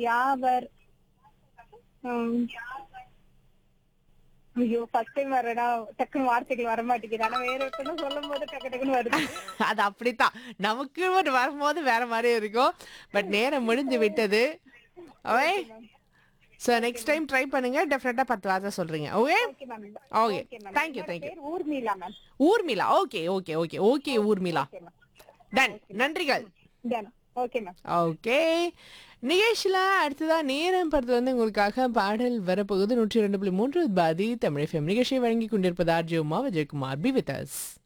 யாவர் ம். ஐயோ ஃபர்ஸ்ட் டைம் வரடா டக்குன்னு வார்த்தைகள் வர மாட்டேங்குது ஆனா வேற ஒருத்தனும் சொல்லும் போது டக்கு டக்குன்னு வருது அது அப்படித்தான் நமக்கு ஒரு வரும்போது வேற மாதிரி இருக்கும் பட் நேரம் முடிஞ்சு விட்டது okay so next time try பண்ணுங்க டெஃபினட்டா பத்து வார்த்தை சொல்றீங்க okay okay ma'am okay okay ma'am thank you thank you பேர் Urmila ma'am Urmila okay okay okay okay Urmila okay ma'am done நன்றிகள் டன் ஓகே மேம் ஓகே நிகழ்ச்சியில் அடுத்ததா நேரம் படத்தில் வந்து உங்களுக்காக பாடல் வரப்போகுது நூற்றி ரெண்டு புள்ளி மூன்று பாதி தமிழ் FM நிகழ்ச்சியை வழங்கி கொண்டிருப்பது RJ Uma Vijayakumar be with as